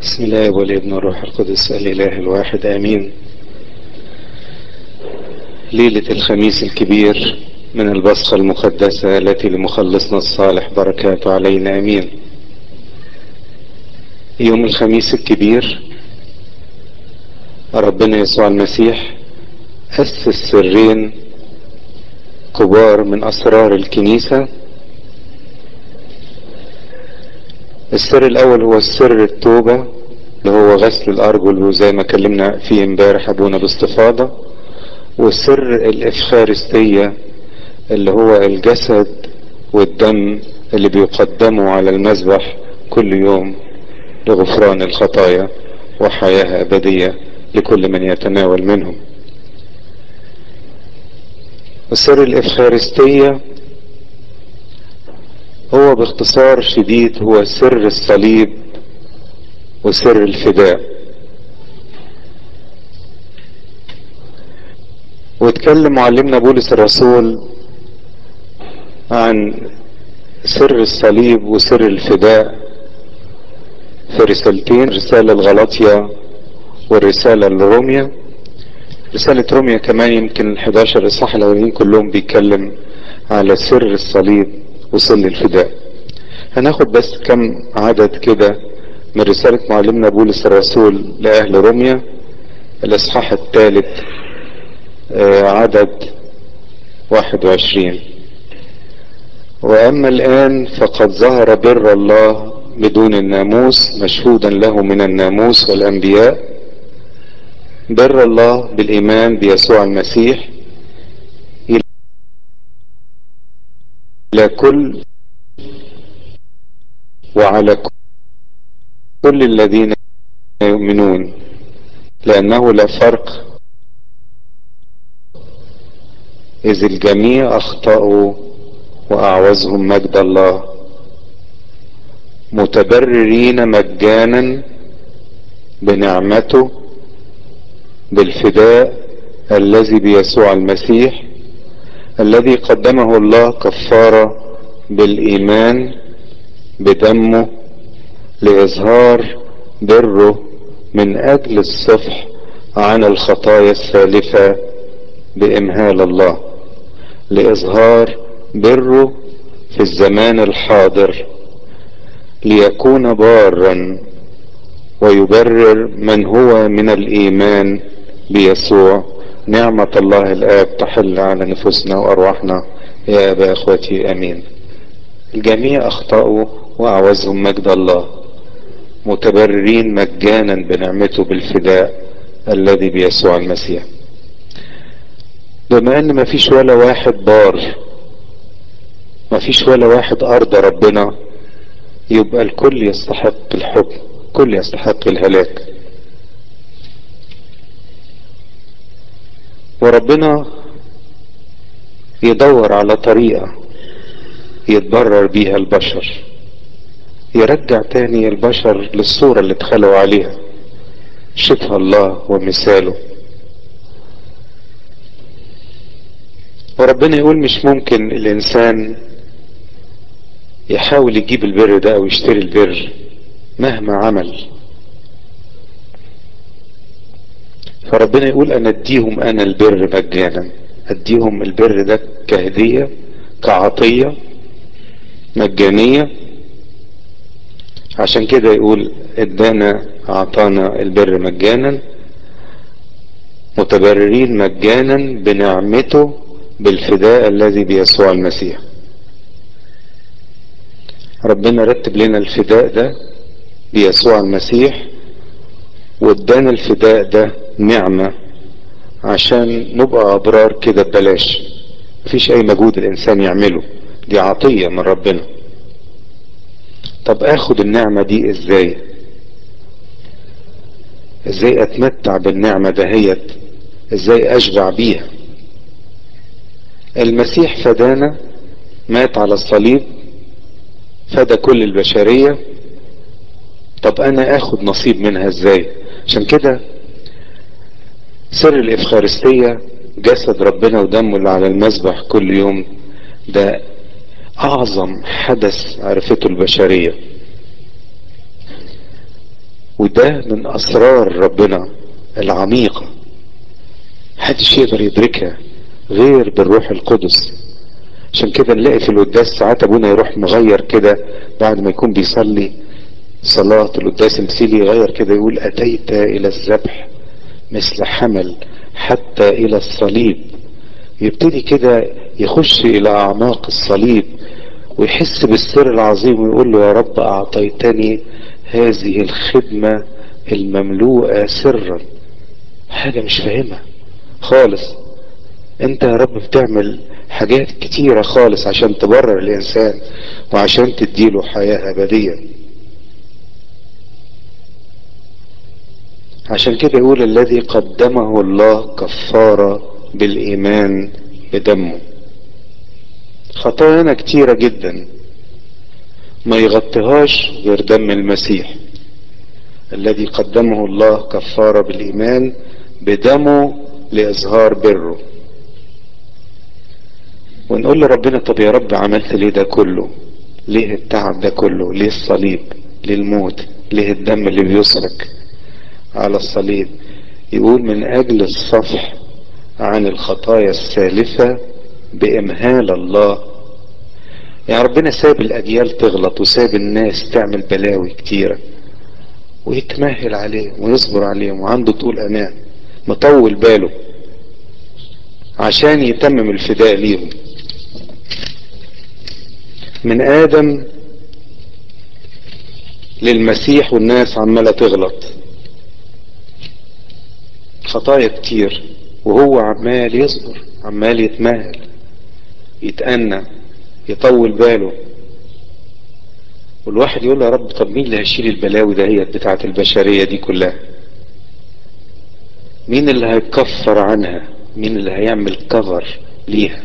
بسم الله والابن والروح القدس الإله الواحد آمين ليلة الخميس الكبير من البصخة المقدسة التي لمخلصنا الصالح بركاته علينا آمين يوم الخميس الكبير ربنا يسوع المسيح أسس سرين كبار من أسرار الكنيسة السر الأول هو سر التوبة اللي هو غسل الأرجل وزي ما كلمنا فيه امبارح أبونا باستفاضة والسر الإفخارستية اللي هو الجسد والدم اللي بيقدموا على المذبح كل يوم لغفران الخطايا وحياة أبدية لكل من يتناول منهم السر الإفخارستية هو باختصار شديد هو سر الصليب وسر الفداء واتكلم معلمنا بولس الرسول عن سر الصليب وسر الفداء في رسالتين رسالة الغلطية والرسالة لروميا رسالة روميا كمان يمكن 11 اصحاح الاولين كلهم بيتكلم على سر الصليب وسر الفداء هناخد بس كم عدد كده من رسالة معلمنا بولس الرسول لأهل روميا الإصحاح الثالث عدد 21 وأما الآن فقد ظهر بر الله بدون الناموس مشهودا له من الناموس والأنبياء بر الله بالإيمان بيسوع المسيح إلى كل وعلى كل الذين يؤمنون لأنه لا فرق إذ الجميع أخطأوا وأعوزهم مجد الله متبررين مجانا بنعمته بالفداء الذي بيسوع المسيح الذي قدمه الله كفارة بالإيمان بدمه لإظهار بره من أجل الصفح عن الخطايا السالفة بإمهال الله لإظهار بره في الزمان الحاضر ليكون بارا ويبرر من هو من الإيمان بيسوع نعمة الله الآب تحل على نفوسنا وأرواحنا يا أبا أخوتي أمين الجميع أخطأوا وأعوزهم مجد الله متبررين مجانا بنعمته بالفداء الذي بيسوع المسيح بما ان مفيش ولا واحد بار مفيش ولا واحد ارضى ربنا يبقى الكل يستحق الحكم كل يستحق الهلاك وربنا يدور على طريقة يتبرر بيها البشر يرجع تاني البشر للصورة اللي اتخلقوا عليها شبه الله ومثاله وربنا يقول مش ممكن الانسان يحاول يجيب البر ده او يشتري البر مهما عمل فربنا يقول انا اديهم انا البر مجانا اديهم البر ده كهدية كعطية مجانية عشان كده يقول ادانا اعطانا البر مجانا متبررين مجانا بنعمته بالفداء الذي بيسوع المسيح ربنا رتب لنا الفداء ده بيسوع المسيح وادانا الفداء ده نعمة عشان نبقى أبرار كده ببلاش مفيش أي مجهود الإنسان يعمله دي عطية من ربنا طب اخد النعمة دي ازاي ازاي اتمتع بالنعمة دهيت ازاي اشبع بيها المسيح فدانا مات على الصليب فدى كل البشرية طب انا اخد نصيب منها ازاي عشان كده سر الافخارستية جسد ربنا ودمه اللي على المذبح كل يوم ده اعظم حدث عرفته البشرية وده من اسرار ربنا العميقة محدش يقدر يدركها غير بالروح القدس عشان كده نلاقي في القداس ساعات ابونا يروح مغير كده بعد ما يكون بيصلي صلاة القداس المثيلي يغير كده يقول اتيت الى الذبح مثل حمل حتى الى الصليب يبتدي كده يخش الى اعماق الصليب ويحس بالسر العظيم ويقول له يا رب اعطيتني هذه الخدمة المملوءة سرا حاجة مش فاهمها خالص انت يا رب بتعمل حاجات كتيرة خالص عشان تبرر الانسان وعشان تديله حياة ابدية عشان كده يقول الذي قدمه الله كفارة بالايمان بدمه خطايانا كتيرة جدا ما يغطيهاش غير دم المسيح الذي قدمه الله كفارة بالايمان بدمه لاظهار بره ونقول لربنا طب يا رب عملت ليه ده كله ليه التعب ده كله ليه الصليب ليه الموت ليه الدم اللي بيسرك على الصليب يقول من اجل الصفح عن الخطايا السالفة بامهال الله يعني ربنا ساب الاجيال تغلط وساب الناس تعمل بلاوي كتيرة ويتمهل عليهم ويصبر عليهم وعنده طول امان مطول باله عشان يتمم الفداء ليهم من ادم للمسيح والناس عمالة تغلط خطايا كتير وهو عمال يصبر عمال يتمهل يتأنى يطول باله والواحد يقول يا رب طب مين اللي هيشيل البلاوي دهيت بتاعت البشرية دي كلها مين اللي هيكفر عنها مين اللي هيعمل كفر ليها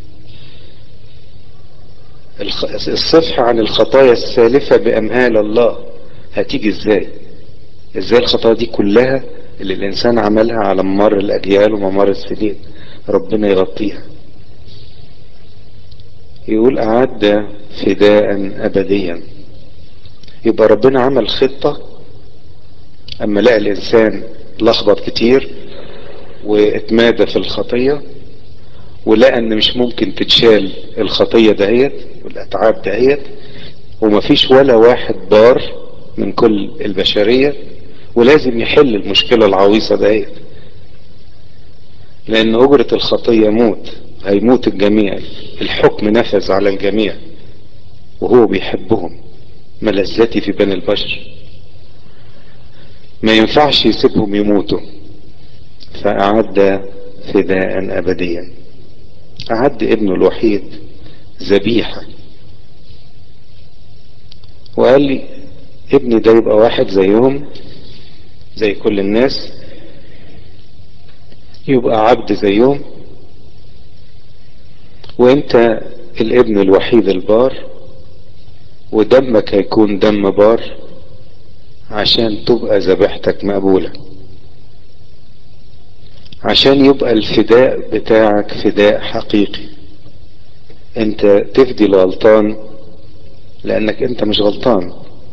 الصفح عن الخطايا السالفة بأمهال الله هتيجي ازاي ازاي الخطايا دي كلها اللي الانسان عملها على ممر الاجيال وممر السنين ربنا يغطيها يقول اعد فداء ابديا يبقى ربنا عمل خطة اما لقى الانسان لخبط كتير واتمادى في الخطية ولقى ان مش ممكن تتشال الخطية دهيت والاتعاب دهيت ومفيش ولا واحد بار من كل البشرية ولازم يحل المشكلة العويصة دهيت لان اجرة الخطية موت هيموت الجميع الحكم نفذ على الجميع وهو بيحبهم ملذتي في بني البشر ما ينفعش يسيبهم يموتوا فأعد فداء أبديا أعد ابنه الوحيد ذبيحة وقال لي ابني ده يبقى واحد زيهم زي كل الناس يبقى عبد زيهم وانت الابن الوحيد البار ودمك هيكون دم بار عشان تبقى ذبيحتك مقبولة عشان يبقى الفداء بتاعك فداء حقيقي انت تفدي الغلطان لانك انت مش غلطان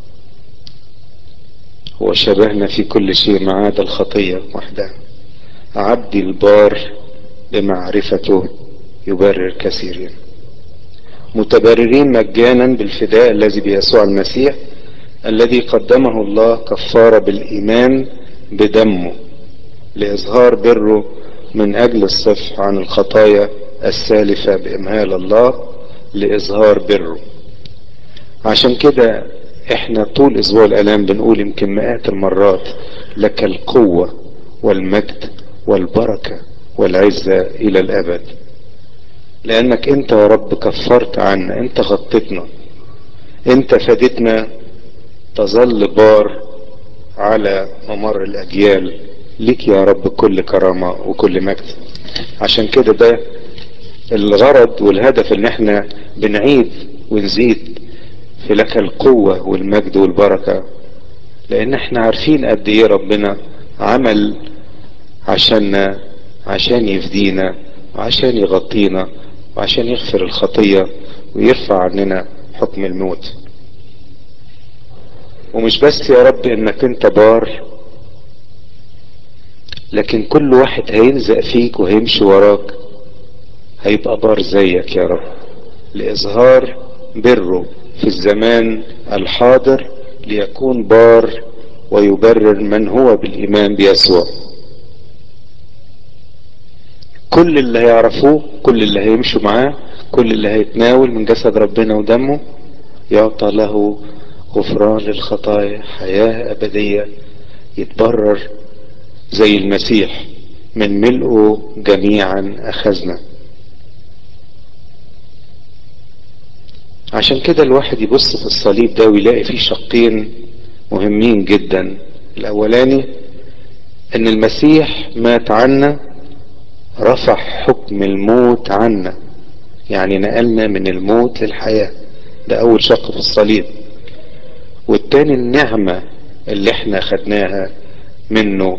هو شبهنا في كل شيء ما عدا الخطية وحدها عبدي البار بمعرفته يبرر كثيرين متبررين مجانا بالفداء الذي بيسوع المسيح الذي قدمه الله كفارة بالإيمان بدمه لإظهار بره من أجل الصفح عن الخطايا السالفة بإمهال الله لإظهار بره عشان كده احنا طول اسبوع الالام بنقول يمكن مئات المرات لك القوة والمجد والبركة والعزة الى الابد لانك انت يا رب كفرت عنا انت غطيتنا انت فادتنا تظل بار على ممر الاجيال ليك يا رب كل كرامة وكل مجد عشان كده ده الغرض والهدف ان احنا بنعيد ونزيد في لك القوة والمجد والبركة لان احنا عارفين قد ايه ربنا عمل عشاننا عشان يفدينا وعشان يغطينا وعشان يغفر الخطية ويرفع عننا حكم الموت ومش بس يا رب انك انت بار لكن كل واحد هيلزق فيك وهيمشي وراك هيبقى بار زيك يا رب لإظهار بره في الزمان الحاضر ليكون بار ويبرر من هو بالإيمان بيسوع كل اللي هيعرفوه كل اللي هيمشوا معاه كل اللي هيتناول من جسد ربنا ودمه يعطى له غفران للخطايا حياة أبدية يتبرر زي المسيح من ملئه جميعا أخذنا عشان كده الواحد يبص في الصليب ده ويلاقي فيه شقين مهمين جدا الاولاني ان المسيح مات عنا رفع حكم الموت عنا يعني نقلنا من الموت للحياة ده اول شق في الصليب والتاني النعمة اللي احنا خدناها منه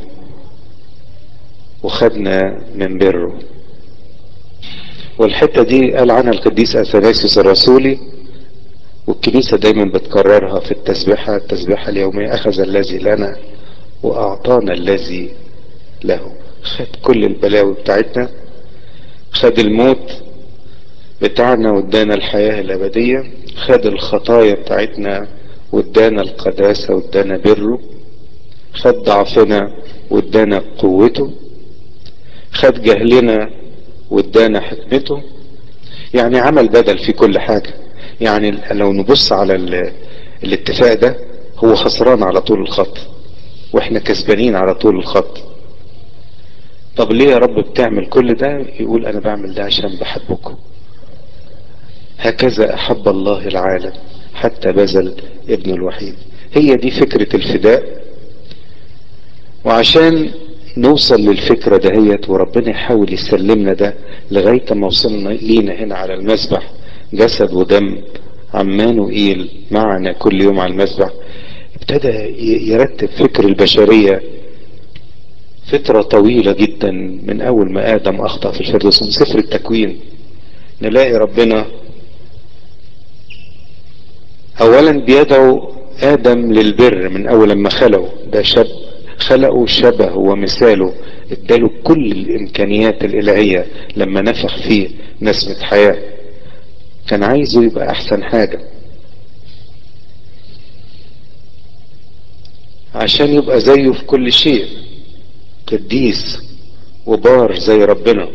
وخدنا من بره والحتة دي قال عنها القديس اثناسيوس الرسولي والكنيسة دايما بتكررها في التسبيحة التسبيحة اليومية أخذ الذي لنا وأعطانا الذي له خد كل البلاوي بتاعتنا خد الموت بتاعنا وادانا الحياة الأبدية خد الخطايا بتاعتنا وادانا القداسة وادانا بره خد ضعفنا وادانا قوته خد جهلنا وادانا حكمته يعني عمل بدل في كل حاجة يعني لو نبص على الاتفاق ده هو خسران على طول الخط واحنا كسبانين على طول الخط طب ليه يا رب بتعمل كل ده يقول انا بعمل ده عشان بحبكم هكذا احب الله العالم حتى بذل ابن الوحيد هي دي فكرة الفداء وعشان نوصل للفكرة دهيت وربنا يحاول يسلمنا ده لغاية ما وصلنا لينا هنا على المسبح جسد ودم عمانوئيل معنا كل يوم على المسبح ابتدى يرتب فكر البشرية فترة طويلة جدا من اول ما ادم اخطأ في الفردوس من سفر التكوين نلاقي ربنا اولا بيدعو ادم للبر من اول ما خلقه ده شب خلقه شبه ومثاله اداله كل الامكانيات الالهية لما نفخ فيه نسمة حياة كان عايزه يبقى احسن حاجة عشان يبقى زيه في كل شيء قديس وبار زي ربنا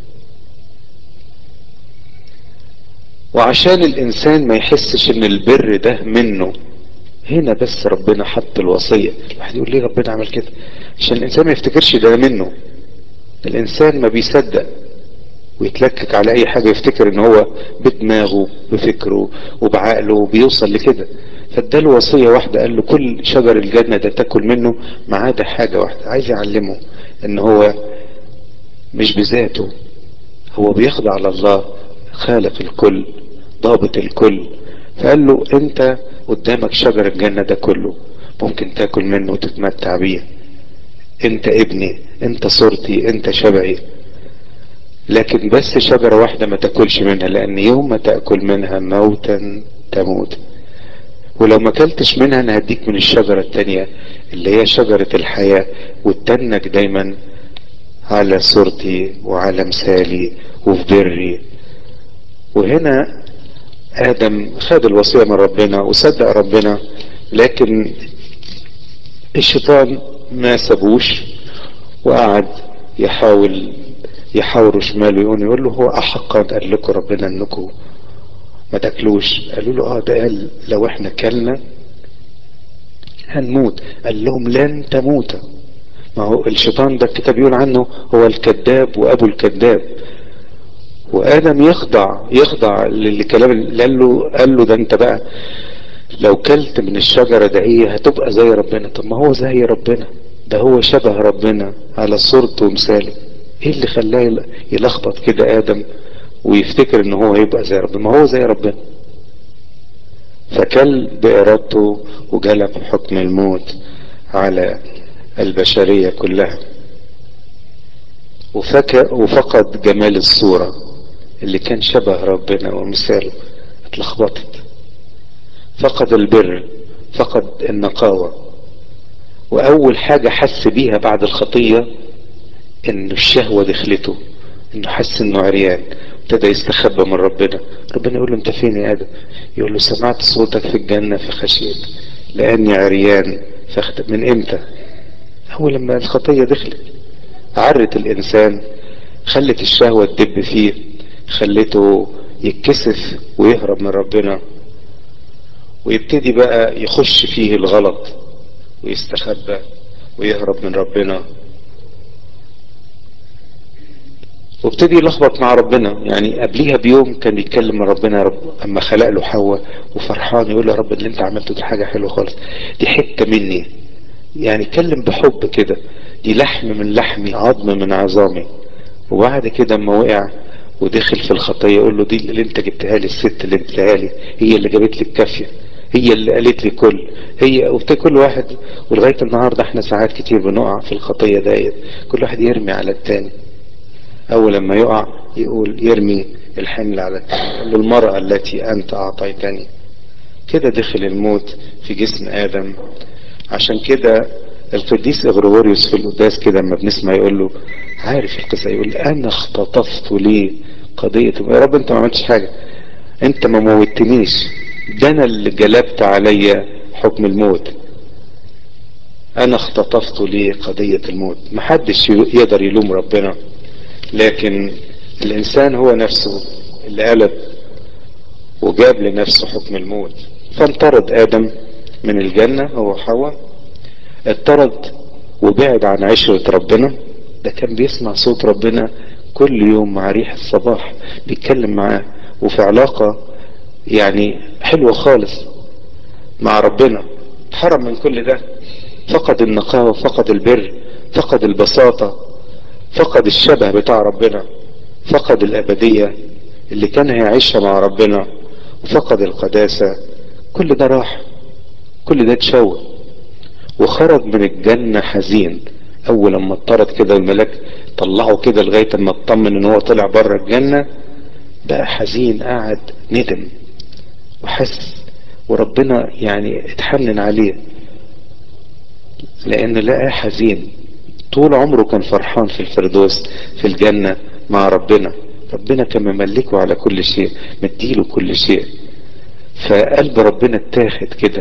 وعشان الانسان ما يحسش ان البر ده منه هنا بس ربنا حط الوصية الواحد يقول ليه ربنا عمل كده عشان الانسان ما يفتكرش ده منه الانسان ما بيصدق ويتلكك على اي حاجة يفتكر ان هو بدماغه بفكره وبعقله بيوصل لكده فاداله وصية واحدة قال له كل شجر الجنة ده تاكل منه ما عدا حاجة واحدة عايز يعلمه ان هو مش بذاته هو بيخضع لله خالق الكل ضابط الكل فقال له انت قدامك شجر الجنة ده كله ممكن تاكل منه وتتمتع بيه انت ابني انت صورتي انت شبهي لكن بس شجرة واحدة ما تاكلش منها لان يوم ما تأكل منها موتا تموت ولو ما اكلتش منها انا هديك من الشجرة التانية اللي هي شجرة الحياة وتنك دايما على صورتي وعلى مثالي وفي بري وهنا ادم خد الوصية من ربنا وصدق ربنا لكن الشيطان ما سابوش وقعد يحاول يحاوروا شماله يقول يقول له هو احقا قال لكم ربنا انكم ما تاكلوش قالوا له اه ده قال لو احنا كلنا هنموت قال لهم لن تموت ما هو الشيطان ده الكتاب يقول عنه هو الكذاب وابو الكذاب وادم يخضع يخضع للكلام اللي قال له قال له ده انت بقى لو كلت من الشجرة ده هي هتبقى زي ربنا طب ما هو زي ربنا ده هو شبه ربنا على صورته ومثاله ايه اللي خلاه يلخبط كده ادم ويفتكر ان هو هيبقى زي ربنا ما هو زي ربنا فكل بارادته وجلب حكم الموت على البشرية كلها وفك وفقد جمال الصورة اللي كان شبه ربنا ومثاله اتلخبطت فقد البر فقد النقاوة واول حاجة حس بيها بعد الخطية ان الشهوة دخلته انه حس انه عريان ابتدى يستخبى من ربنا ربنا يقول له انت فين يا ادم يقول له سمعت صوتك في الجنة فخشيت لاني عريان فخت... من امتى اول لما الخطية دخلت عرت الانسان خلت الشهوة تدب فيه خلته يتكسف ويهرب من ربنا ويبتدي بقى يخش فيه الغلط ويستخبى ويهرب من ربنا وابتدي يلخبط مع ربنا يعني قبليها بيوم كان بيتكلم مع ربنا يا رب اما خلق له حواء وفرحان يقول له يا رب اللي انت عملته دي حاجه حلوه خالص دي حته مني يعني اتكلم بحب كده دي لحم من لحمي عظم من عظامي وبعد كده اما وقع ودخل في الخطيه يقول له دي اللي انت جبتها لي الست اللي جبتها لي هي اللي جابت لي الكافيه هي اللي قالت لي كل هي وبت كل واحد ولغايه النهارده احنا ساعات كتير بنقع في الخطيه ديت كل واحد يرمي على التاني اول لما يقع يقول يرمي الحمل على التاني المرأة التي انت اعطيتني كده دخل الموت في جسم ادم عشان كده القديس اغريغوريوس في القداس كده لما بنسمع يقول له عارف القصة يقول انا اختطفت ليه قضية يا رب انت ما عملتش حاجة انت ما موتنيش ده انا اللي جلبت عليا حكم الموت انا اختطفت ليه قضية الموت محدش يقدر يلوم ربنا لكن الانسان هو نفسه اللي قلب وجاب لنفسه حكم الموت فانطرد ادم من الجنة هو حواء اطرد وبعد عن عشرة ربنا ده كان بيسمع صوت ربنا كل يوم مع ريح الصباح بيتكلم معاه وفي علاقة يعني حلوة خالص مع ربنا اتحرم من كل ده فقد النقاوة فقد البر فقد البساطة فقد الشبه بتاع ربنا فقد الأبدية اللي كان هيعيشها مع ربنا وفقد القداسة كل ده راح كل ده اتشوه وخرج من الجنة حزين أول لما اضطرد كده الملاك طلعه كده لغاية ما اطمن ان هو طلع بره الجنة بقى حزين قاعد ندم وحس وربنا يعني اتحنن عليه لان لقاه حزين طول عمره كان فرحان في الفردوس في الجنة مع ربنا ربنا كان مملكه على كل شيء مديله كل شيء فقلب ربنا اتاخد كده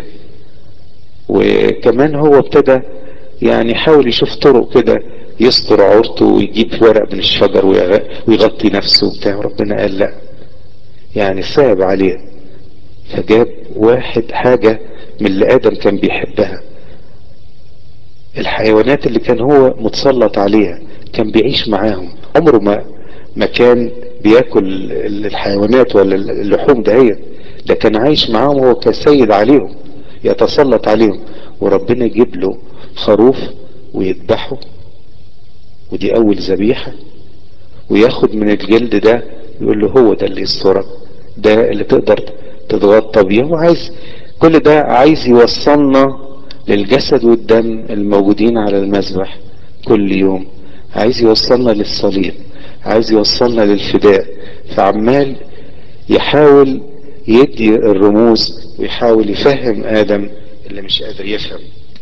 وكمان هو ابتدى يعني حاول يشوف طرق كده يستر عورته ويجيب ورق من الشجر ويغطي نفسه وبتاع ربنا قال لا يعني صعب عليه فجاب واحد حاجة من اللي آدم كان بيحبها الحيوانات اللي كان هو متسلط عليها كان بيعيش معاهم عمره ما ما كان بياكل الحيوانات ولا اللحوم دهيت ده كان عايش معاهم هو كسيد عليهم يتسلط عليهم وربنا يجيب له خروف ويذبحه ودي اول ذبيحة وياخد من الجلد ده يقول له هو ده اللي يسترك ده اللي تقدر تتغطى بيه هو عايز كل ده عايز يوصلنا للجسد والدم الموجودين على المذبح كل يوم عايز يوصلنا للصليب عايز يوصلنا للفداء فعمال يحاول يدي الرموز ويحاول يفهم ادم اللي مش قادر يفهم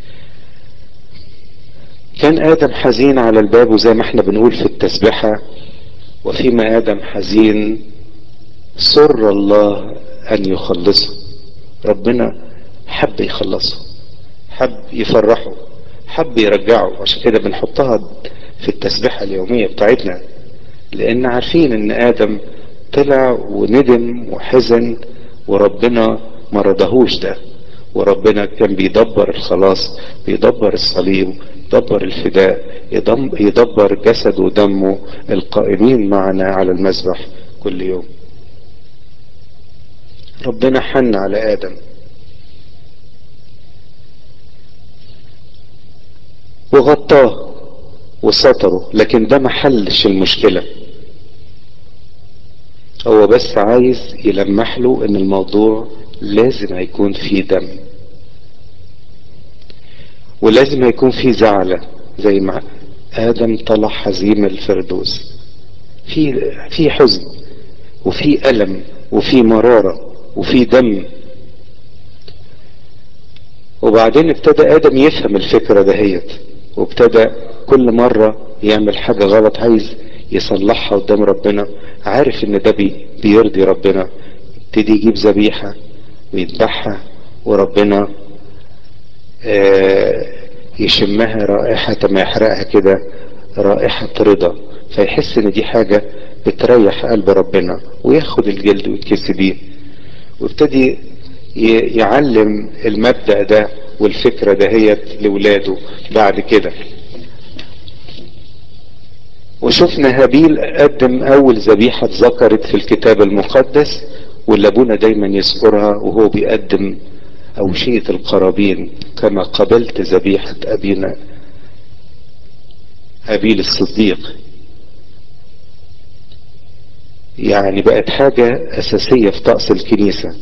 كان ادم حزين على الباب وزي ما احنا بنقول في التسبحة وفيما ادم حزين سر الله ان يخلصه ربنا حب يخلصه حب يفرحه حب يرجعه عشان كده بنحطها في التسبيحة اليومية بتاعتنا لان عارفين ان ادم طلع وندم وحزن وربنا ما رضاهوش ده وربنا كان بيدبر الخلاص بيدبر الصليب يدبر الفداء يدبر جسد ودمه القائمين معنا على المذبح كل يوم ربنا حن على ادم وغطاه وستره لكن ده ما حلش المشكله هو بس عايز يلمح له ان الموضوع لازم هيكون فيه دم ولازم هيكون فيه زعلة زي ما ادم طلع حزين الفردوس في في حزن وفي الم وفي مرارة وفي دم وبعدين ابتدى ادم يفهم الفكرة دهيت وابتدى كل مرة يعمل حاجة غلط عايز يصلحها قدام ربنا عارف ان ده بي بيرضي ربنا يبتدي يجيب ذبيحة ويذبحها وربنا آه يشمها رائحة ما يحرقها كده رائحة رضا فيحس ان دي حاجة بتريح قلب ربنا وياخد الجلد ويتكسي بيه وابتدي يعلم المبدأ ده والفكرة دهيت لولاده بعد كده وشفنا هابيل قدم اول ذبيحة ذكرت في الكتاب المقدس واللي ابونا دايما يذكرها وهو بيقدم اوشية القرابين كما قبلت ذبيحة ابينا هابيل الصديق يعني بقت حاجة اساسية في طقس الكنيسة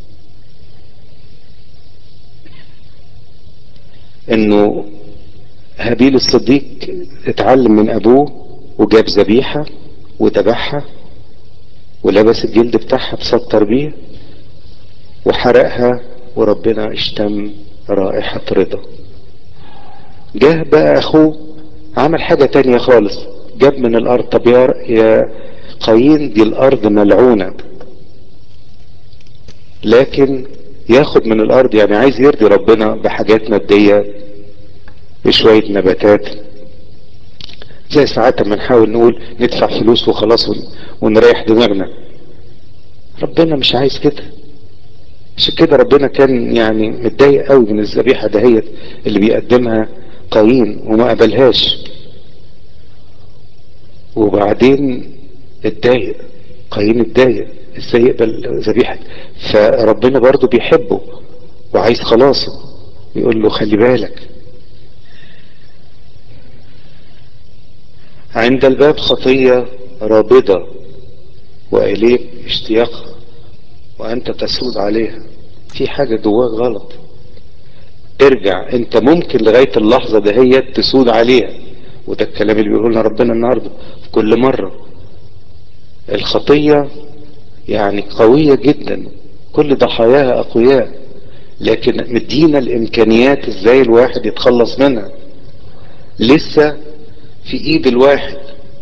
انه هابيل الصديق اتعلم من ابوه وجاب ذبيحة وذبحها ولبس الجلد بتاعها بسطر بيه وحرقها وربنا اشتم رائحة رضا جه بقى اخوه عمل حاجة تانية خالص جاب من الارض طب يا قايين دي الارض ملعونة لكن ياخد من الارض يعني عايز يرضي ربنا بحاجات مادية بشوية نباتات زي ساعات لما نحاول نقول ندفع فلوس وخلاص ونريح دماغنا ربنا مش عايز كده عشان كده ربنا كان يعني متضايق قوي من الذبيحة دهيت اللي بيقدمها قايين وما قبلهاش وبعدين اتضايق قايين اتضايق ازاي يقبل ذبيحة فربنا برضو بيحبه وعايز خلاصه يقول له خلي بالك عند الباب خطية رابضة وإليك اشتياقها وأنت تسود عليها في حاجة جواك غلط ارجع انت ممكن لغاية اللحظة دهيت تسود عليها وده الكلام اللي بيقوله لنا ربنا النهاردة في كل مرة الخطية يعني قوية جدا كل ضحاياها أقوياء لكن مدينا الإمكانيات ازاي الواحد يتخلص منها لسه في ايد الواحد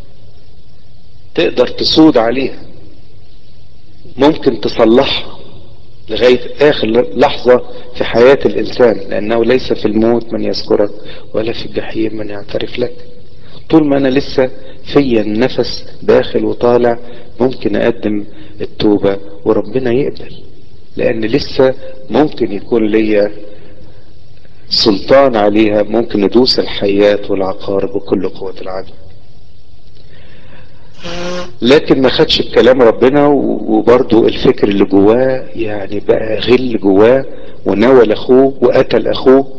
تقدر تسود عليها ممكن تصلحها لغاية اخر لحظة في حياة الانسان لانه ليس في الموت من يذكرك ولا في الجحيم من يعترف لك طول ما انا لسه فيا النفس داخل وطالع ممكن اقدم التوبة وربنا يقبل لان لسه ممكن يكون ليا سلطان عليها ممكن ندوس الحيات والعقارب بكل قوة العدل لكن ما خدش الكلام ربنا وبرضه الفكر اللي جواه يعني بقى غل جواه وناول اخوه وقتل اخوه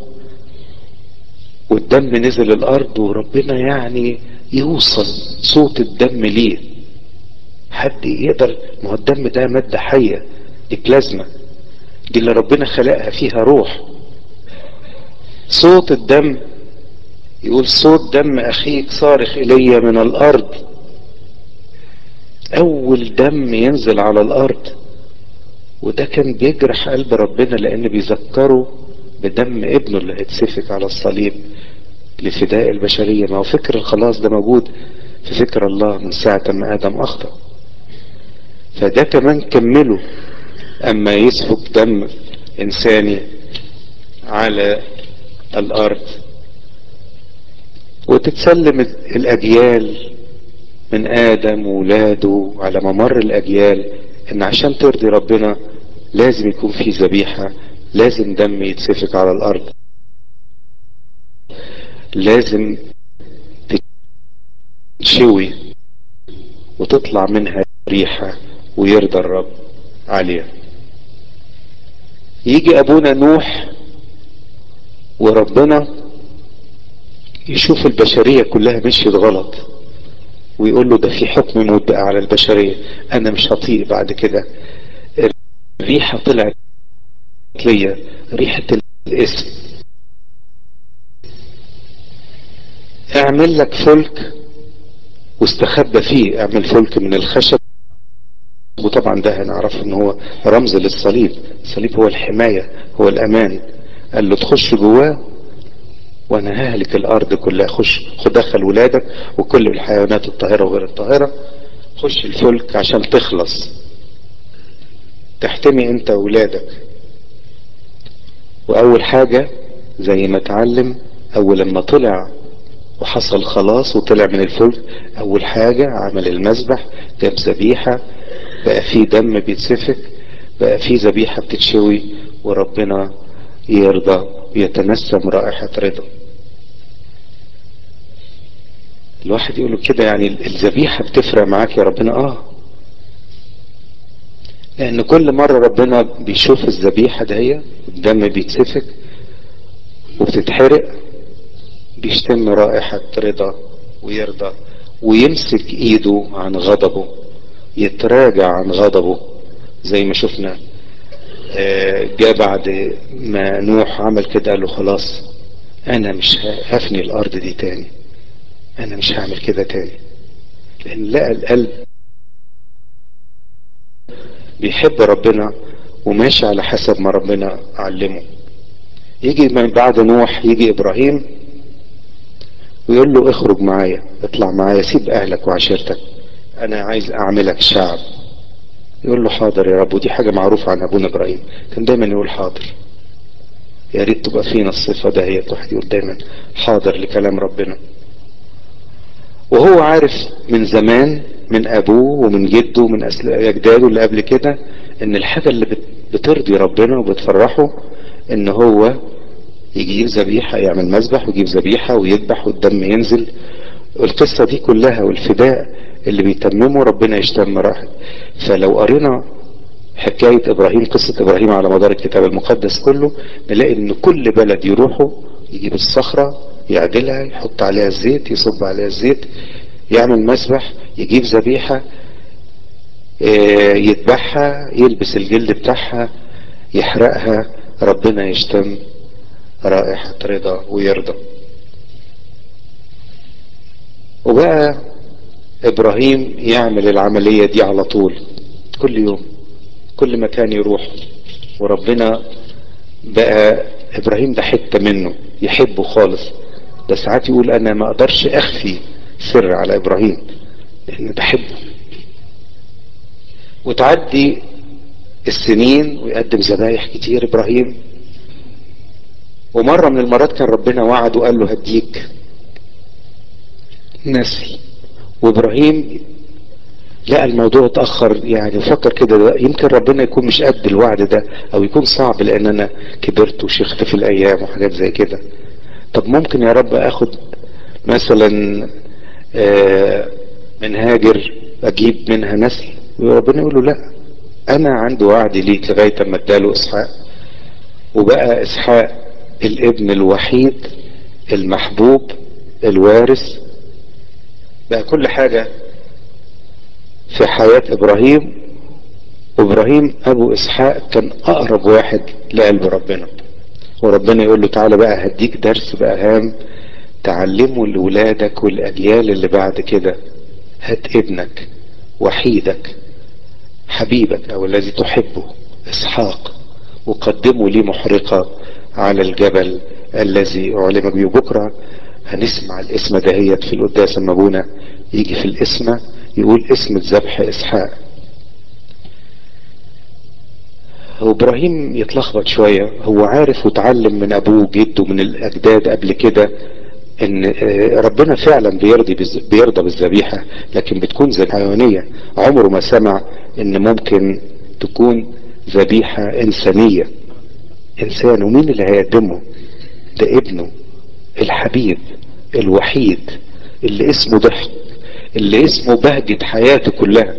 والدم نزل الارض وربنا يعني يوصل صوت الدم ليه حد يقدر ما هو الدم ده مادة حية دي بلازما دي اللي ربنا خلقها فيها روح صوت الدم يقول صوت دم اخيك صارخ الي من الارض اول دم ينزل على الارض وده كان بيجرح قلب ربنا لان بيذكره بدم ابنه اللي هيتسفك على الصليب لفداء البشرية ما هو فكر الخلاص ده موجود في فكر الله من ساعة ما ادم اخطأ فده كمان كمله اما يسفك دم انساني على الارض وتتسلم الاجيال من ادم وولاده على ممر الاجيال ان عشان ترضي ربنا لازم يكون في ذبيحة لازم دم يتسفك على الارض لازم تتشوي وتطلع منها ريحة ويرضى الرب عليها يجي ابونا نوح وربنا يشوف البشرية كلها مشيت غلط ويقول له ده في حكم موت بقى على البشرية انا مش هطيق بعد كده الريحة طلعت ليا ريحة الاسم اعمل لك فلك واستخبى فيه اعمل فلك من الخشب وطبعا ده هنعرف ان هو رمز للصليب الصليب هو الحماية هو الامان قال له تخش جواه وانا ههلك الارض كلها خش خد دخل ولادك وكل الحيوانات الطاهرة وغير الطاهرة خش الفلك عشان تخلص تحتمي انت وولادك واول حاجة زي ما اتعلم اول لما طلع وحصل خلاص وطلع من الفلك اول حاجة عمل المذبح جاب ذبيحة بقى فيه دم بيتسفك بقى فيه ذبيحة بتتشوي وربنا يرضى ويتنسم رائحة رضا الواحد يقول كده يعني الذبيحة بتفرق معاك يا ربنا اه لان كل مرة ربنا بيشوف الذبيحة دهي الدم بيتسفك وبتتحرق بيشتم رائحة رضا ويرضى ويمسك ايده عن غضبه يتراجع عن غضبه زي ما شفنا جاء بعد ما نوح عمل كده قال له خلاص انا مش هفني الارض دي تاني انا مش هعمل كده تاني لان لقى القلب بيحب ربنا وماشي على حسب ما ربنا علمه يجي من بعد نوح يجي ابراهيم ويقول له اخرج معايا اطلع معايا سيب اهلك وعشيرتك انا عايز اعملك شعب يقول له حاضر يا رب ودي حاجة معروفة عن ابونا ابراهيم كان دايما يقول حاضر يا ريت تبقى فينا الصفة دهيت واحد يقول دايما حاضر لكلام ربنا وهو عارف من زمان من ابوه ومن جده ومن اجداده اللي قبل كده ان الحاجة اللي بترضي ربنا وبتفرحه ان هو يجيب ذبيحة يعمل مذبح ويجيب ذبيحة ويذبح والدم ينزل القصة دي كلها والفداء اللي بيتممه ربنا يشتم راحت فلو قرينا حكاية ابراهيم قصة ابراهيم على مدار الكتاب المقدس كله نلاقي ان كل بلد يروحوا يجيب الصخرة يعدلها يحط عليها الزيت يصب عليها الزيت يعمل مسبح يجيب ذبيحة يذبحها يلبس الجلد بتاعها يحرقها ربنا يشتم رائحة رضا ويرضى وبقى ابراهيم يعمل العملية دي على طول كل يوم كل مكان يروح وربنا بقى ابراهيم ده حتة منه يحبه خالص ده ساعات يقول انا ما اقدرش اخفي سر على ابراهيم لان بحبه وتعدي السنين ويقدم ذبايح كتير ابراهيم ومرة من المرات كان ربنا وعد وقال له هديك نسل وابراهيم لقى الموضوع اتأخر يعني فكر كده ده يمكن ربنا يكون مش قد الوعد ده او يكون صعب لان انا كبرت وشيخت في الايام وحاجات زي كده طب ممكن يا رب اخد مثلا من هاجر اجيب منها نسل وربنا يقول له لا انا عندي وعد ليك لغاية اما اداله اسحاق وبقى اسحاق الابن الوحيد المحبوب الوارث بقى كل حاجة في حياة ابراهيم وابراهيم ابو اسحاق كان اقرب واحد لقلب ربنا وربنا يقول له تعالى بقى هديك درس بقى هام تعلمه لولادك والاجيال اللي بعد كده هات ابنك وحيدك حبيبك او الذي تحبه اسحاق وقدمه لي محرقة على الجبل الذي اعلمك بيه بكرة هنسمع الاسم دهيت في القداس اما ابونا يجي في الاسم يقول اسم الذبح اسحاق وابراهيم يتلخبط شوية هو عارف وتعلم من ابوه وجده من الاجداد قبل كده ان ربنا فعلا بيرضي بيرضى بالذبيحة لكن بتكون ذبيحة حيوانية عمره ما سمع ان ممكن تكون ذبيحة انسانية انسان ومين اللي هيقدمه ده ابنه الحبيب الوحيد اللي اسمه ضحك اللي اسمه بهجة حياته كلها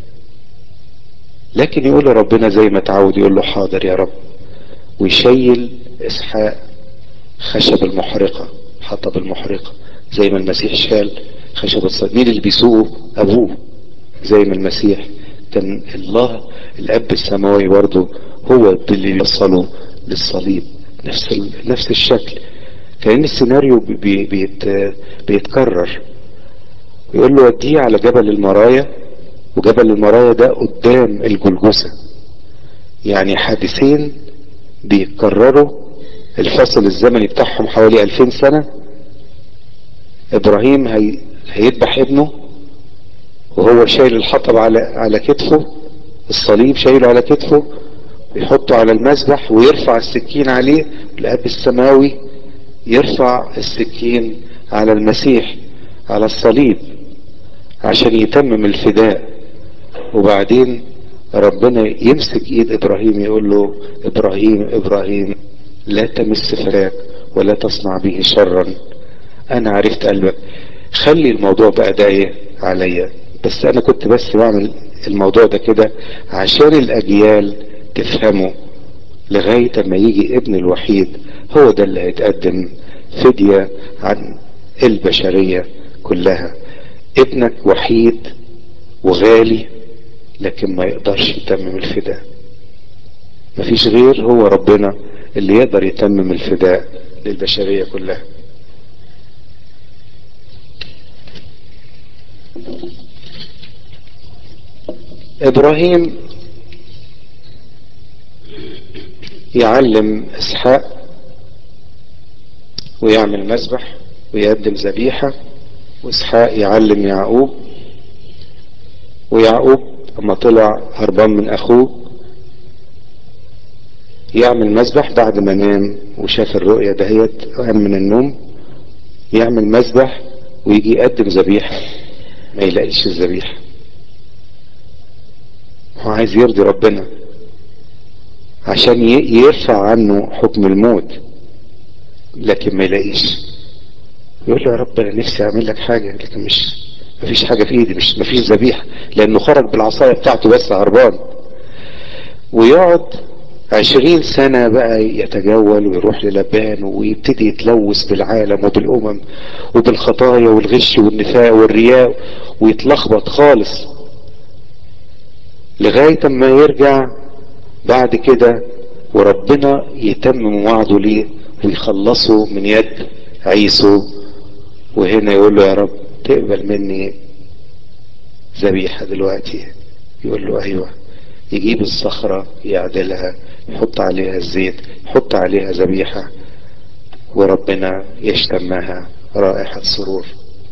لكن يقول ربنا زي ما تعود يقول له حاضر يا رب ويشيل اسحاق خشب المحرقة حطب المحرقة زي ما المسيح شال خشب الصليب مين اللي بيسوقه ابوه زي ما المسيح كان الله الاب السماوي برضه هو اللي يوصله للصليب نفس ال... نفس الشكل كأن السيناريو بي... بيت... بيتكرر يقول له وديه على جبل المرايا وجبل المرايا ده قدام الجلجسة يعني حادثين بيتكرروا الفصل الزمني بتاعهم حوالي 2000 سنة ابراهيم هي... هيذبح ابنه وهو شايل الحطب على على كتفه الصليب شايله على كتفه ويحطه على المذبح ويرفع السكين عليه الاب السماوي يرفع السكين على المسيح على الصليب عشان يتمم الفداء وبعدين ربنا يمسك ايد ابراهيم يقول له ابراهيم ابراهيم لا تمس فراك ولا تصنع به شرا انا عرفت قلبك خلي الموضوع بقى ضايق عليا بس انا كنت بس بعمل الموضوع ده كده عشان الاجيال تفهمه لغاية ما يجي ابن الوحيد هو ده اللي هيتقدم فدية عن البشرية كلها ابنك وحيد وغالي لكن ما يقدرش يتمم الفداء مفيش غير هو ربنا اللي يقدر يتمم الفداء للبشرية كلها ابراهيم يعلم اسحاق ويعمل مذبح ويقدم ذبيحة واسحاق يعلم يعقوب ويعقوب لما طلع هربان من اخوه يعمل مذبح بعد ما نام وشاف الرؤية دهيت قام من النوم يعمل مذبح ويجي يقدم ذبيحة ما يلاقيش الذبيحة هو عايز يرضي ربنا عشان يرفع عنه حكم الموت لكن ما يلاقيش يقول له يا رب انا نفسي اعمل لك حاجة لكن مش مفيش حاجة في ايدي مش مفيش ذبيحة لانه خرج بالعصاية بتاعته بس هربان ويقعد عشرين سنة بقى يتجول ويروح للبان ويبتدي يتلوث بالعالم وبالأمم وبالخطايا والغش والنفاق والرياء ويتلخبط خالص لغاية ما يرجع بعد كده وربنا يتمم وعده ليه ويخلصه من يد عيسو وهنا يقول له يا رب تقبل مني ذبيحة دلوقتي يقول له ايوه يجيب الصخرة يعدلها يحط عليها الزيت يحط عليها ذبيحة وربنا يشتمها رائحة سرور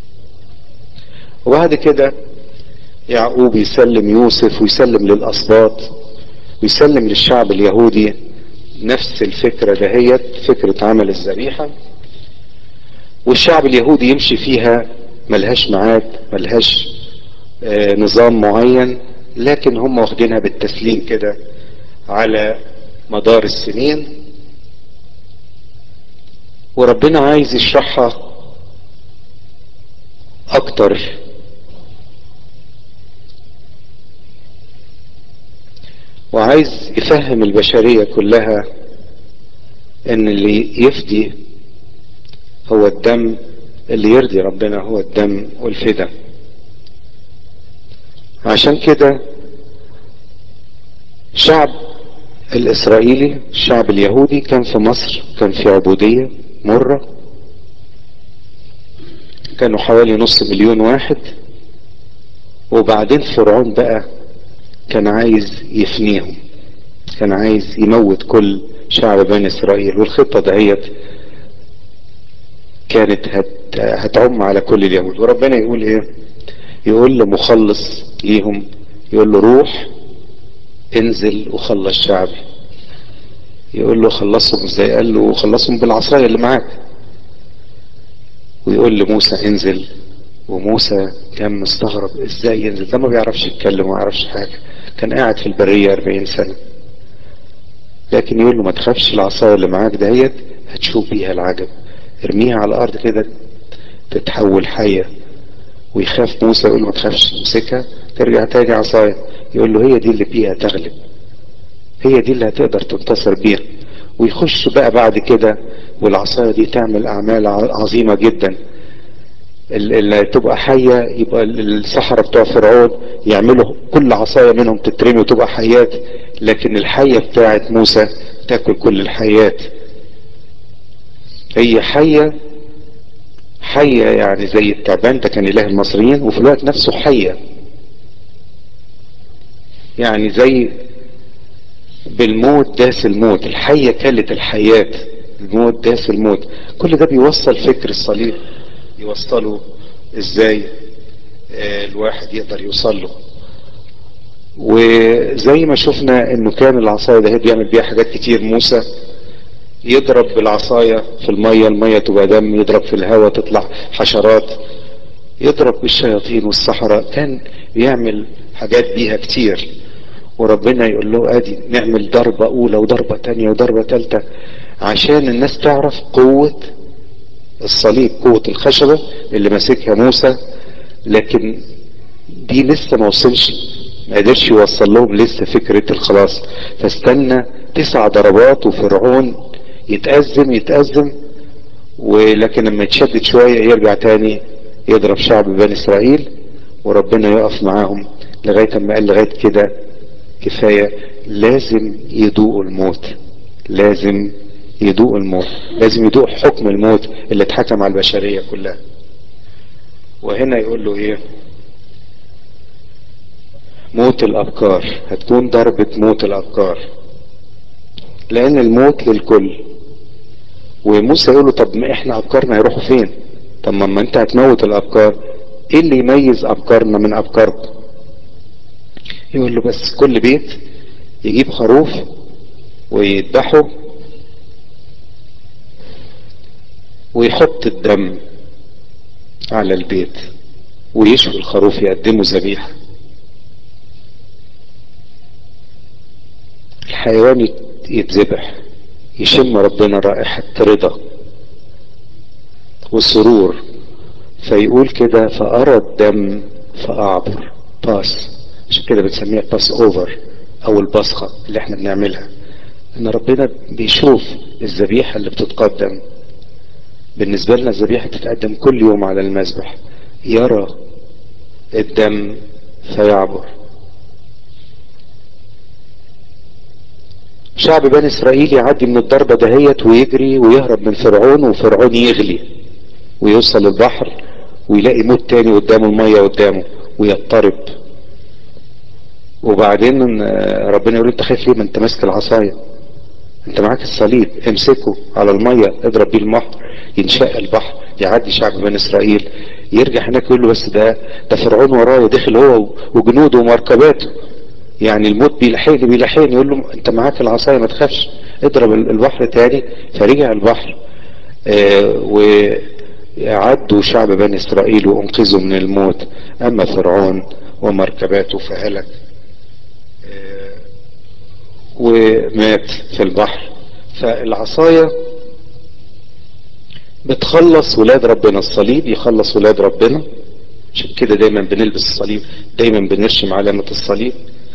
وبعد كده يعقوب يسلم يوسف ويسلم للأسباط ويسلم للشعب اليهودي نفس الفكرة دهيت فكرة عمل الذبيحة والشعب اليهودي يمشي فيها ملهاش ميعاد ملهاش آه نظام معين لكن هم واخدينها بالتسليم كده على مدار السنين وربنا عايز يشرحها اكتر وعايز يفهم البشرية كلها ان اللي يفدي هو الدم اللي يرضي ربنا هو الدم والفدا عشان كده شعب الاسرائيلي الشعب اليهودي كان في مصر كان في عبودية مرة كانوا حوالي نص مليون واحد وبعدين فرعون بقى كان عايز يفنيهم كان عايز يموت كل شعب بني اسرائيل والخطة دهيت كانت هت هتعم على كل اليهود وربنا يقول ايه يقول لمخلص ليهم يقول له روح انزل وخلص شعبي يقول له خلصهم ازاي قال له خلصهم بالعصايه اللي معاك ويقول لموسى انزل وموسى كان مستغرب ازاي ينزل ده ما بيعرفش يتكلم وما يعرفش حاجه كان قاعد في البريه 40 سنه لكن يقول له ما تخافش العصايه اللي معاك دهيت هتشوف بيها العجب ارميها على الارض كده تتحول حيه ويخاف موسى يقول له ما تخافش امسكها ترجع تاني عصايه يقول له هي دي اللي بيها تغلب هي دي اللي هتقدر تنتصر بيها ويخش بقى بعد كده والعصايه دي تعمل اعمال عظيمه جدا اللي تبقى حية يبقى السحرة بتوع فرعون يعملوا كل عصاية منهم تترمي وتبقى حيات لكن الحية بتاعت موسى تاكل كل الحيات هي حية حية يعني زي التعبان ده كان اله المصريين وفي الوقت نفسه حية يعني زي بالموت داس الموت الحية كلت الحيات الموت داس الموت كل ده بيوصل فكر الصليب يوصله ازاي آه الواحد يقدر يوصل له وزي ما شفنا انه كان العصاية ده بيعمل بيها حاجات كتير موسى يضرب بالعصاية في المية المية تبقى دم يضرب في الهواء تطلع حشرات يضرب بالشياطين والصحراء كان بيعمل حاجات بيها كتير وربنا يقول له ادي نعمل ضربة اولى وضربة تانية وضربة تالتة عشان الناس تعرف قوة الصليب قوة الخشبة اللي ماسكها موسى لكن دي لسه ما وصلش ما قدرش يوصل لهم لسه فكرة الخلاص فاستنى تسع ضربات وفرعون يتأزم يتأزم ولكن لما يتشدد شوية يرجع تاني يضرب شعب بني اسرائيل وربنا يقف معاهم لغاية ما قال لغاية كده كفاية لازم يدوقوا الموت لازم يدوق الموت لازم يدوق حكم الموت اللي اتحكم على البشرية كلها وهنا يقول له ايه موت الابكار هتكون ضربة موت الابكار لان الموت للكل وموسى يقول له طب ما احنا ابكارنا هيروحوا فين طب ما انت هتموت الابكار ايه اللي يميز ابكارنا من ابكاركم يقول له بس كل بيت يجيب خروف ويذبحه ويحط الدم على البيت ويشوي الخروف يقدمه ذبيحه الحيوان يتذبح يشم ربنا رائحة رضا وسرور فيقول كده فأرى الدم فأعبر باس عشان كده بنسميها باس اوفر او البصخة اللي احنا بنعملها ان ربنا بيشوف الذبيحة اللي بتتقدم بالنسبة لنا الذبيحة بتتقدم كل يوم على المذبح يرى الدم فيعبر شعب بني اسرائيل يعدي من الضربة دهيت ويجري ويهرب من فرعون وفرعون يغلي ويوصل البحر ويلاقي موت تاني قدامه المية قدامه ويضطرب وبعدين ربنا يقول انت خايف ليه ما انت ماسك العصاية انت معاك الصليب امسكه على المية اضرب بيه البحر ينشق البحر يعدي شعب بني اسرائيل يرجع هناك يقول له بس ده ده فرعون ورايا دخل هو وجنوده ومركباته يعني الموت بيلحقني بيلحقني يقول له انت معاك العصايه ما تخافش اضرب البحر تاني فرجع البحر اه وعدوا شعب بني اسرائيل وانقذوا من الموت اما فرعون ومركباته فهلك اه ومات في البحر فالعصايه بتخلص ولاد ربنا الصليب يخلص ولاد ربنا عشان كده دايما بنلبس الصليب دايما بنرشم علامه الصليب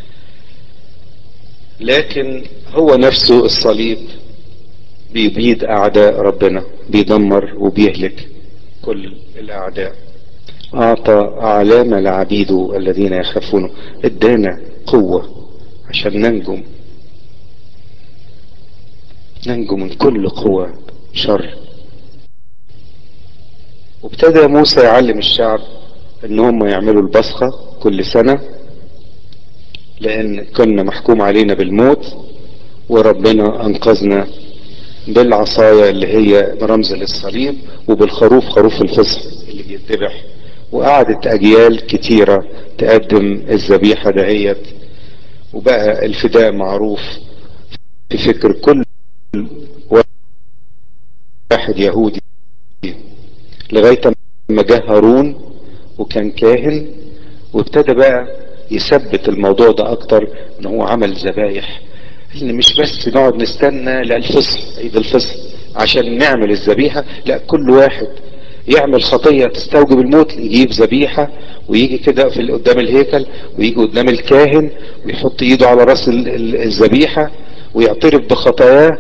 لكن هو نفسه الصليب بيبيد اعداء ربنا بيدمر وبيهلك كل الاعداء اعطى علامة لعبيده الذين يخافونه ادانا قوة عشان ننجم ننجو من كل قوة شر وابتدى موسى يعلم الشعب ان هم يعملوا البصخة كل سنة لان كنا محكوم علينا بالموت وربنا انقذنا بالعصاية اللي هي رمز للصليب وبالخروف خروف الفصح اللي بيتذبح وقعدت اجيال كتيرة تقدم الذبيحة دهيت وبقى الفداء معروف في فكر كل واحد يهودي لغاية ما جه هارون وكان كاهن وابتدى بقى يثبت الموضوع ده اكتر ان هو عمل ذبايح ان مش بس نقعد نستنى للفصل عيد الفصل عشان نعمل الذبيحة لا كل واحد يعمل خطية تستوجب الموت يجيب ذبيحة ويجي كده في قدام الهيكل ويجي قدام الكاهن ويحط ايده على راس الذبيحة ويعترف بخطاياه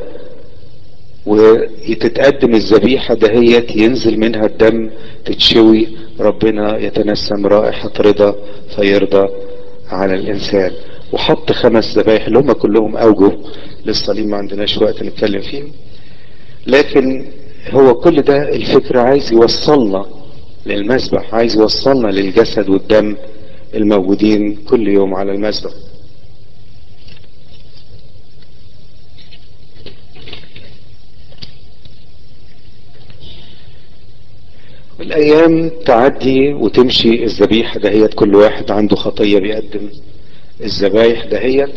وتتقدم الذبيحة دهيت ينزل منها الدم تتشوي ربنا يتنسم رائحة رضا فيرضى على الانسان وحط خمس ذبايح اللي هم كلهم اوجه للصليب ما عندناش وقت نتكلم فيهم لكن هو كل ده الفكرة عايز يوصلنا للمسبح عايز يوصلنا للجسد والدم الموجودين كل يوم على المسبح الايام تعدي وتمشي الذبيحة دهيت كل واحد عنده خطية بيقدم الذبايح دهيت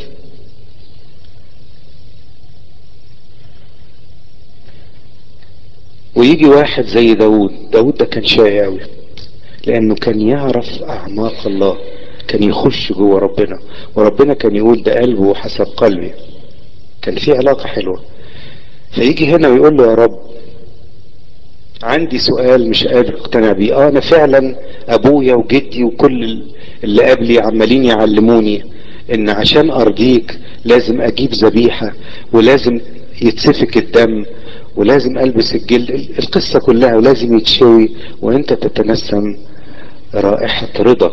ويجي واحد زي داود داود ده كان شاي قوي لانه كان يعرف اعماق الله كان يخش جوه ربنا وربنا كان يقول ده قلبه حسب قلبي كان في علاقة حلوة فيجي هنا ويقول له يا رب عندي سؤال مش قادر اقتنع بيه اه انا فعلا ابويا وجدي وكل اللي قبلي عمالين يعلموني ان عشان ارضيك لازم اجيب ذبيحة ولازم يتسفك الدم ولازم البس الجلد القصة كلها ولازم يتشوي وانت تتنسم رائحة رضا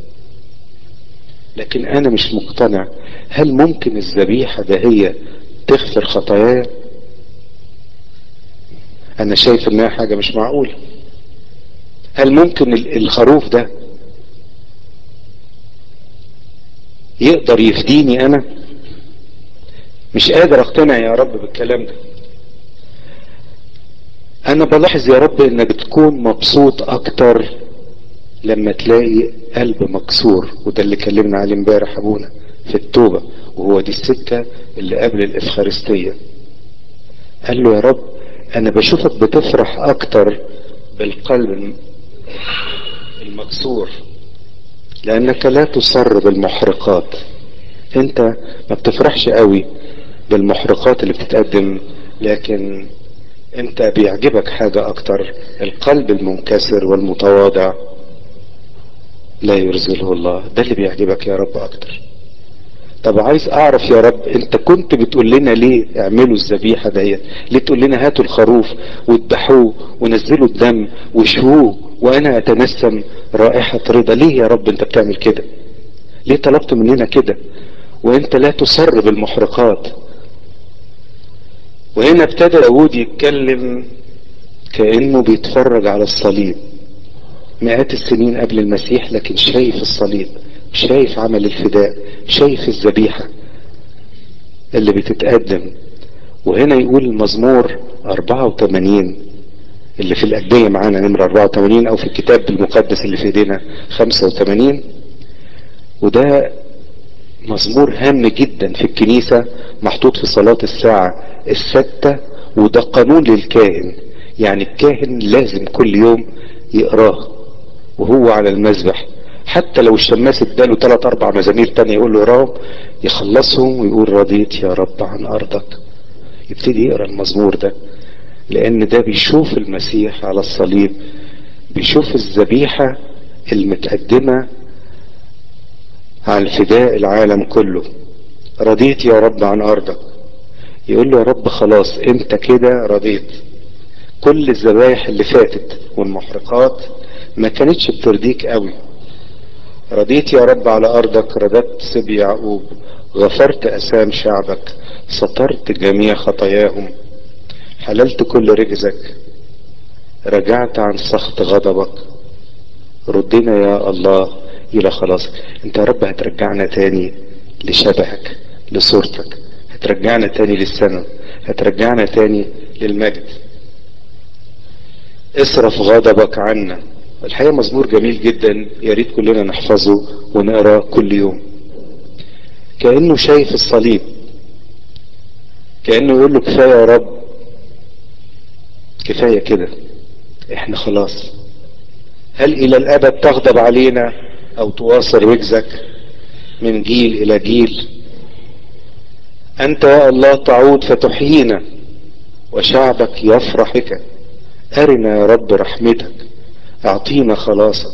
لكن انا مش مقتنع هل ممكن الذبيحة ده هي تغفر خطاياي انا شايف انها حاجة مش معقولة هل ممكن الخروف ده يقدر يفديني انا مش قادر اقتنع يا رب بالكلام ده انا بلاحظ يا رب انك بتكون مبسوط اكتر لما تلاقي قلب مكسور وده اللي كلمنا عليه امبارح ابونا في التوبة وهو دي السكة اللي قبل الافخارستية قال له يا رب انا بشوفك بتفرح اكتر بالقلب المكسور لانك لا تصر بالمحرقات انت ما بتفرحش قوي بالمحرقات اللي بتتقدم لكن انت بيعجبك حاجة اكتر القلب المنكسر والمتواضع لا يرزله الله ده اللي بيعجبك يا رب اكتر طب عايز اعرف يا رب انت كنت بتقول لنا ليه اعملوا الذبيحه ديت ليه تقول لنا هاتوا الخروف واذبحوه ونزلوا الدم وشووه وانا اتنسم رائحه رضا ليه يا رب انت بتعمل كده ليه طلبت مننا كده وانت لا تصر بالمحرقات وهنا ابتدى داود يتكلم كانه بيتفرج على الصليب مئات السنين قبل المسيح لكن شايف الصليب شايف عمل الفداء شايف الذبيحة اللي بتتقدم وهنا يقول المزمور 84 اللي في الأجدية معانا نمرة 84 أو في الكتاب المقدس اللي في ايدينا 85 وده مزمور هام جدا في الكنيسة محطوط في صلاة الساعة الستة وده قانون للكاهن يعني الكاهن لازم كل يوم يقراه وهو على المذبح حتى لو الشماس اداله ثلاث اربع مزامير تانية يقول له اقراهم يخلصهم ويقول رضيت يا رب عن ارضك يبتدي يقرا المزمور ده لان ده بيشوف المسيح على الصليب بيشوف الذبيحة المتقدمة عن فداء العالم كله رضيت يا رب عن ارضك يقول له يا رب خلاص انت كده رضيت كل الذبايح اللي فاتت والمحرقات ما كانتش بترضيك قوي رضيت يا رب على ارضك رددت سبي يعقوب غفرت اسام شعبك سترت جميع خطاياهم حللت كل رجزك رجعت عن سخط غضبك ردنا يا الله الى خلاصك انت يا رب هترجعنا تاني لشبهك لصورتك هترجعنا تاني للسنة هترجعنا تاني للمجد اصرف غضبك عنا الحقيقة مزمور جميل جدا يا ريت كلنا نحفظه ونقراه كل يوم كأنه شايف الصليب كأنه يقول له كفاية يا رب كفاية كده احنا خلاص هل الى الابد تغضب علينا او تواصل رجزك من جيل الى جيل انت يا الله تعود فتحيينا وشعبك يفرح بك ارنا يا رب رحمتك اعطينا خلاصك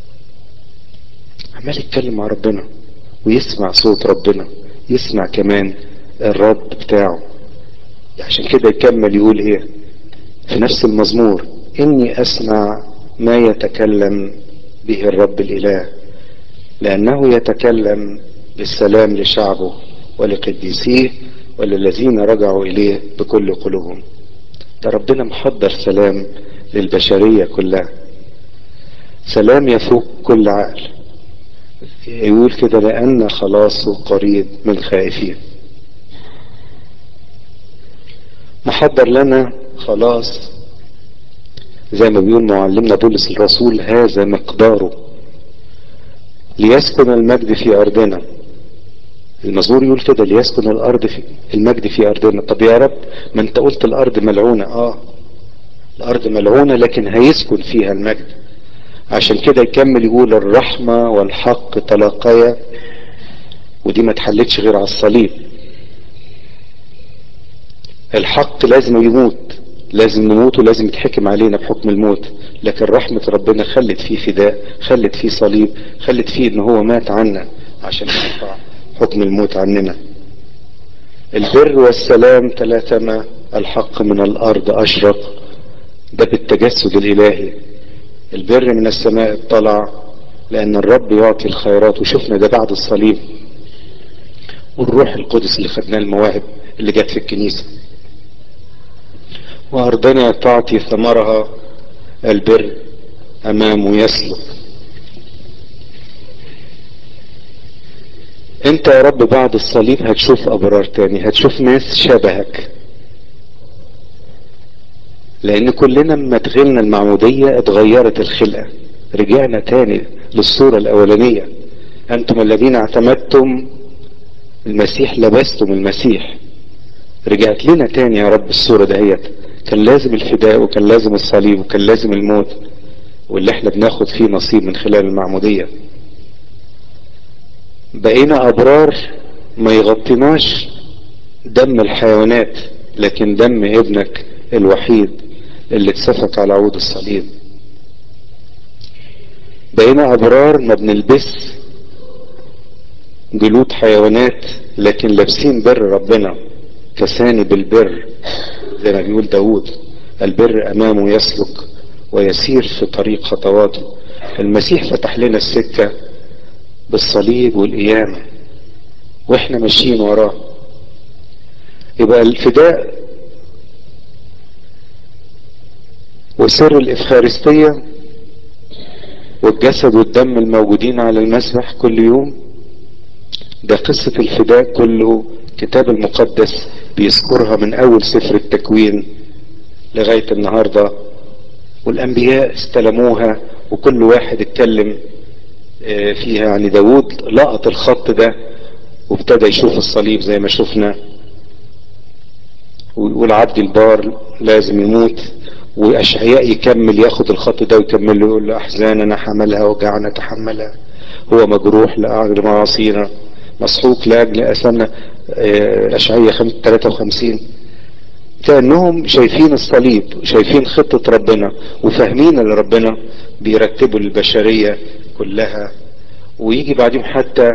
عمال يتكلم مع ربنا ويسمع صوت ربنا يسمع كمان الرد بتاعه عشان كده يكمل يقول ايه في نفس المزمور اني اسمع ما يتكلم به الرب الاله لانه يتكلم بالسلام لشعبه ولقديسيه وللذين رجعوا اليه بكل قلوبهم ده ربنا محضر سلام للبشرية كلها سلام يفوق كل عقل يقول كده لأن خلاصه قريب من خائفين محضر لنا خلاص زي ما بيقول معلمنا بولس الرسول هذا مقداره ليسكن المجد في ارضنا المزمور يقول كده ليسكن الارض في المجد في ارضنا طب يا رب ما انت قلت الارض ملعونة اه الارض ملعونة لكن هيسكن فيها المجد عشان كده يكمل يقول الرحمة والحق تلاقيا ودي ما اتحلتش غير على الصليب الحق لازم يموت لازم نموت ولازم يتحكم علينا بحكم الموت لكن رحمة ربنا خلت فيه فداء خلت فيه صليب خلت فيه ان هو مات عنا عشان يرفع حكم الموت عننا البر والسلام تلاتما الحق من الارض اشرق ده بالتجسد الالهي البر من السماء اطلع لان الرب يعطي الخيرات وشفنا ده بعد الصليب والروح القدس اللي خدناه المواهب اللي جت في الكنيسة وارضنا تعطي ثمرها البر امامه يسلك انت يا رب بعد الصليب هتشوف ابرار تاني هتشوف ناس شبهك لان كلنا لما دخلنا المعمودية اتغيرت الخلقة رجعنا تاني للصورة الاولانية انتم الذين اعتمدتم المسيح لبستم المسيح رجعت لنا تاني يا رب الصورة دهيت كان لازم الفداء وكان لازم الصليب وكان لازم الموت واللي احنا بناخد فيه نصيب من خلال المعمودية بقينا ابرار ما يغطيناش دم الحيوانات لكن دم ابنك الوحيد اللي اتسفك على عود الصليب بقينا ابرار ما بنلبس جلود حيوانات لكن لابسين بر ربنا كساني بالبر زي ما بيقول داود البر امامه يسلك ويسير في طريق خطواته المسيح فتح لنا السكة بالصليب والقيامة واحنا ماشيين وراه يبقى الفداء وسر الافخارستية والجسد والدم الموجودين على المسبح كل يوم ده قصة الفداء كله الكتاب المقدس بيذكرها من اول سفر التكوين لغاية النهاردة والانبياء استلموها وكل واحد اتكلم فيها يعني داود لقط الخط ده وابتدى يشوف الصليب زي ما شفنا ويقول عبد البار لازم يموت واشعياء يكمل ياخد الخط ده ويكمل له يقول له احزاننا حملها وجعنا تحملها هو مجروح لاجل معاصينا مسحوق لاجل اثامنا اشعياء 53 كانهم شايفين الصليب شايفين خطة ربنا وفاهمين ان ربنا بيرتبوا البشرية كلها ويجي بعدين حتى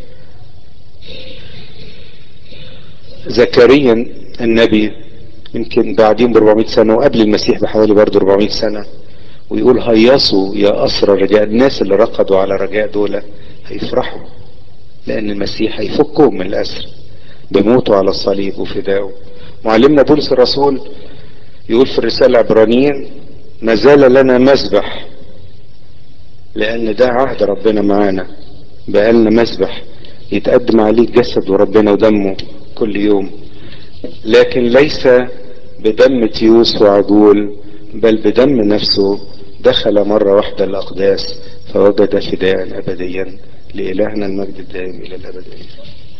زكريا النبي يمكن بعدين ب 400 سنة وقبل المسيح بحوالي برضه 400 سنة ويقول هيصوا يا أسرى الرجاء الناس اللي رقدوا على رجاء دول هيفرحوا لأن المسيح هيفكهم من الأسر بموته على الصليب وفدائه معلمنا بولس الرسول يقول في الرسالة العبرانيين ما زال لنا مذبح لأن ده عهد ربنا معانا بقالنا مذبح يتقدم عليه جسد وربنا ودمه كل يوم لكن ليس بدم تيوس وعجول بل بدم نفسه دخل مرة واحدة الأقداس فوجد فداء أبديا لإلهنا المجد الدائم إلى الأبد